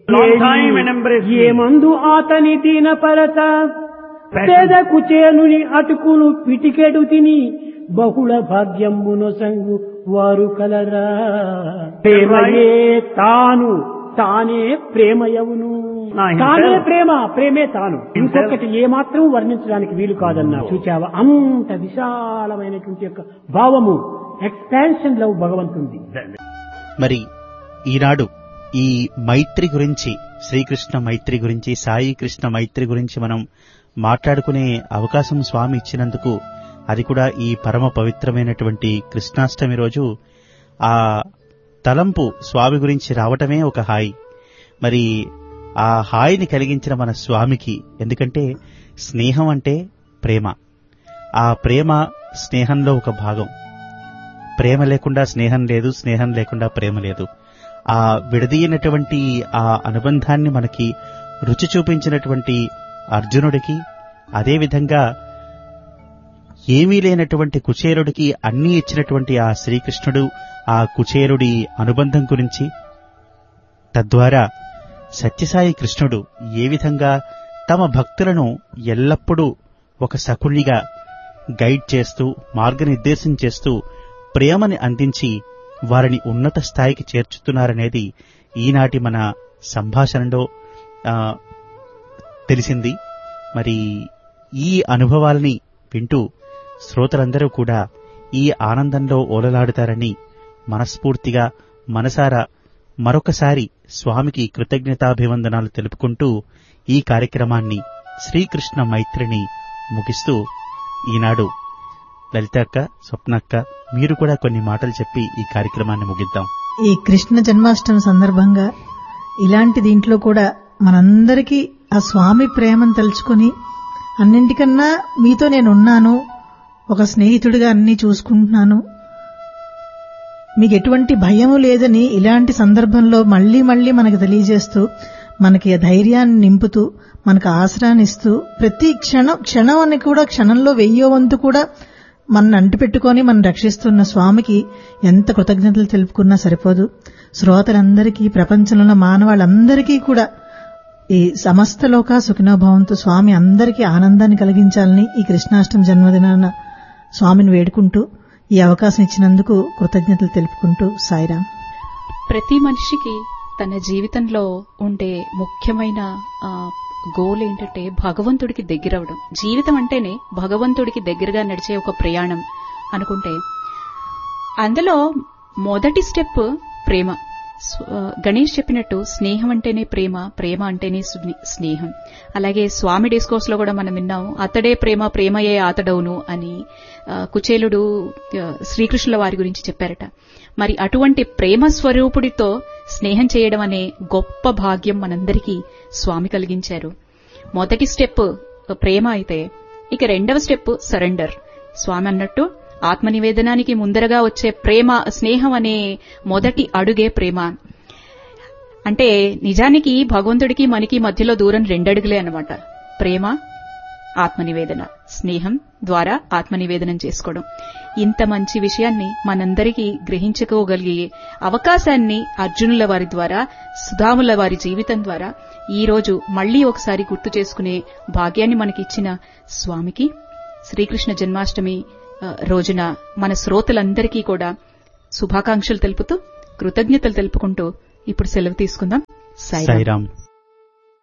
long time and embrace me. ఏమందు అతని దీనపరత పేద కుచేనుని అటుకును పిటికెడు తిని బహుళ భాగ్యమును సంగు వారు కలరా ప్రేమయే తాను తానే ప్రేమయవును నా himself. తానే ప్రేమ ప్రేమే తాను Himself. ఇంకొకటి ఏ మాత్రం వర్ణించడానికి వీలు కాదన్నా చూచావా అంత విశాలమైనటువంటి యొక్క భావము ఎక్స్పాన్షన్ లవ్ భగవంతుంది మరి ఈనాడు ఈ మైత్రి గురించి శ్రీకృష్ణ మైత్రి గురించి సాయి కృష్ణ మైత్రి గురించి మనం మాట్లాడుకునే అవకాశం స్వామి ఇచ్చినందుకు అది కూడా ఈ పరమ పవిత్రమైనటువంటి కృష్ణాష్టమి రోజు ఆ తలంపు స్వామి గురించి రావటమే ఒక హాయి మరి ఆ హాయిని కలిగించిన మన స్వామికి ఎందుకంటే స్నేహం అంటే ప్రేమ ఆ ప్రేమ స్నేహంలో ఒక భాగం ప్రేమ లేకుండా స్నేహం లేదు స్నేహం లేకుండా ప్రేమ లేదు ఆ విడదీయనటువంటి ఆ అనుబంధాన్ని మనకి రుచి చూపించినటువంటి అర్జునుడికి అదేవిధంగా ఏమీ లేనటువంటి కుచేరుడికి అన్నీ ఇచ్చినటువంటి ఆ శ్రీకృష్ణుడు ఆ కుచేరుడి అనుబంధం గురించి తద్వారా సత్యసాయి కృష్ణుడు ఏ విధంగా తమ భక్తులను ఎల్లప్పుడూ ఒక సకుణిగా గైడ్ చేస్తూ మార్గనిర్దేశం చేస్తూ ప్రేమని అందించి వారిని ఉన్నత స్థాయికి చేర్చుతున్నారనేది ఈనాటి మన సంభాషణలో ఆ, తెలిసింది మరి ఈ అనుభవాలని వింటూ శ్రోతలందరూ కూడా ఈ ఆనందంలో ఓలలాడుతారని మనస్ఫూర్తిగా మనసారా మరొకసారి స్వామికి కృతజ్ఞతాభివందనాలు తెలుపుకుంటూ ఈ కార్యక్రమాన్ని శ్రీకృష్ణ మైత్రిని ముగిస్తూ ఈనాడు లలితక్క స్వప్నక్క మీరు కూడా కొన్ని మాటలు చెప్పి ఈ కార్యక్రమాన్ని ముగిద్దాం ఈ కృష్ణ జన్మాష్టమి సందర్భంగా ఇలాంటి దీంట్లో కూడా మనందరికీ ఆ స్వామి ప్రేమను తలుచుకొని అన్నింటికన్నా మీతో నేను ఉన్నాను ఒక స్నేహితుడిగా అన్ని చూసుకుంటున్నాను మీకు ఎటువంటి భయము లేదని ఇలాంటి సందర్భంలో మళ్లీ మళ్లీ మనకు తెలియజేస్తూ మనకి ఆ ధైర్యాన్ని నింపుతూ మనకు ఆసరాన్ని ఇస్తూ ప్రతి క్షణం క్షణం అని కూడా క్షణంలో వెయ్యో వంతు కూడా మన అంటిపెట్టుకొని మనం రక్షిస్తున్న స్వామికి ఎంత కృతజ్ఞతలు తెలుపుకున్నా సరిపోదు శ్రోతలందరికీ ప్రపంచంలో ఉన్న మానవాళ్ళందరికీ కూడా ఈ సమస్త లోక సుఖినోభావంతో స్వామి అందరికీ ఆనందాన్ని కలిగించాలని ఈ కృష్ణాష్టమి జన్మదినాన స్వామిని వేడుకుంటూ ఈ అవకాశం ఇచ్చినందుకు కృతజ్ఞతలు తెలుపుకుంటూ సాయిరాం ప్రతి మనిషికి తన జీవితంలో ఉండే ముఖ్యమైన ఆ, గోల్ ఏంటంటే భగవంతుడికి దగ్గరవడం జీవితం అంటేనే భగవంతుడికి దగ్గరగా నడిచే ఒక ప్రయాణం అనుకుంటే అందులో మొదటి స్టెప్ ప్రేమ స్వ- ఆ, గణేష్ చెప్పినట్టు స్నేహం అంటేనే ప్రేమ ప్రేమ అంటేనే స్నే- స్నేహం అలాగే స్వామి డిస్కోర్స్ లో కూడా మనం విన్నాం అతడే ప్రేమ ప్రేమయే ఆతడవును అని ఆ, కుచేలుడు ఆ, శ్రీకృష్ణుల వారి గురించి చెప్పారట మరి అటువంటి ప్రేమ స్వరూపుడితో స్నేహం చేయడం అనే గొప్ప భాగ్యం మనందరికీ స్వామి కలిగించారు మొదటి స్టెప్ ప్రేమ అయితే ఇక రెండవ స్టెప్ సరెండర్ స్వామి అన్నట్టు ఆత్మ నివేదనానికి ముందరగా వచ్చే ప్రేమ స్నేహం అనే మొదటి అడుగే ప్రేమ అంటే నిజానికి భగవంతుడికి మనకి మధ్యలో దూరం రెండడుగులే అన్నమాట ప్రేమ ఆత్మనివేదన స్నేహం ద్వారా ఆత్మనివేదనం చేసుకోవడం ఇంత మంచి విషయాన్ని మనందరికీ గ్రహించుకోగలిగే అవకాశాన్ని అర్జునుల వారి ద్వారా సుధాముల వారి జీవితం ద్వారా ఈ రోజు మళ్లీ ఒకసారి గుర్తు చేసుకునే భాగ్యాన్ని మనకిచ్చిన స్వామికి శ్రీకృష్ణ జన్మాష్టమి ఆ, రోజున మన శ్రోతలందరికీ కూడా శుభాకాంక్షలు తెలుపుతూ కృతజ్ఞతలు తెలుపుకుంటూ ఇప్పుడు సెలవు తీసుకుందాం సాయి సాయిరాం